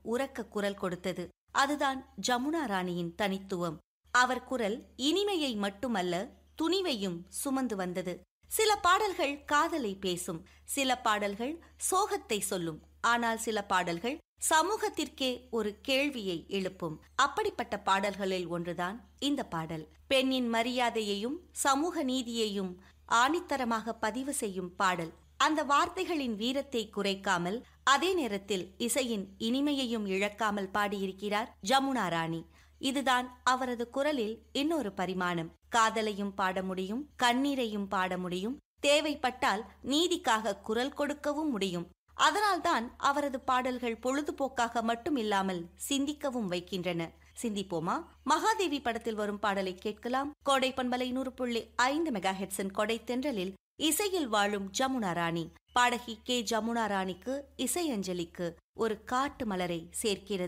உரக்க குரல் கொடுத்தது அதுதான் ஜமுனா ராணியின் தனித்துவம் அவர் குரல் இனிமையை மட்டுமல்ல துணிவையும் சுமந்து வந்தது சில பாடல்கள் காதலை பேசும் சில பாடல்கள் சோகத்தை சொல்லும் ஆனால் சில பாடல்கள் சமூகத்திற்கே ஒரு கேள்வியை எழுப்பும் அப்படிப்பட்ட பாடல்களில் ஒன்றுதான் இந்த பாடல் பெண்ணின் மரியாதையையும் சமூக நீதியையும் ஆணித்தரமாக பதிவு செய்யும் பாடல் அந்த வார்த்தைகளின் வீரத்தை குறைக்காமல் அதே நேரத்தில் இசையின் இனிமையையும் இழக்காமல் பாடியிருக்கிறார் ஜமுனா ராணி இதுதான் அவரது குரலில் இன்னொரு பரிமாணம் காதலையும் பாட முடியும் கண்ணீரையும் பாட முடியும் தேவைப்பட்டால் நீதிக்காக குரல் கொடுக்கவும் முடியும் அதனால்தான் அவரது பாடல்கள் பொழுதுபோக்காக மட்டும் இல்லாமல் சிந்திக்கவும் வைக்கின்றன சிந்திப்போமா மகாதேவி படத்தில் வரும் பாடலை கேட்கலாம் கோடை பண்பலை நூறு புள்ளி ஐந்து மெகா ஹெட்ஸின் கொடை தென்றலில் இசையில் வாழும் ஜமுனா ராணி பாடகி கே ஜமுனா ராணிக்கு இசை அஞ்சலிக்கு ஒரு காட்டு மலரை சேர்க்கிறது